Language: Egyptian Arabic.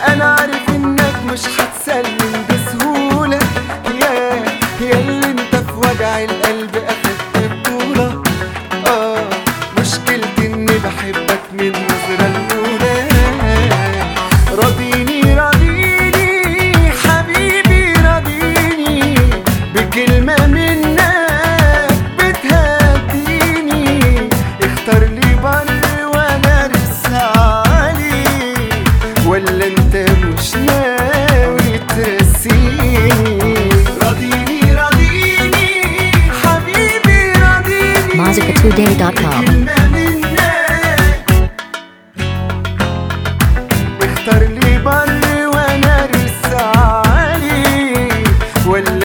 انا عارف انك مش هتسلم بسهولة يا يا اللي انت في وجع القلب اخدت بطولة اه مشكلتي اني بحبك من النظرة الاولى راضيني راضيني حبيبي راضيني بكلمة منك بتهديني اختار لي بر وانا ارسى عليه ولا انت مش ناوي ترسيني راضيني راضيني حبيبي راضيني MazikaToday.com. بكلمة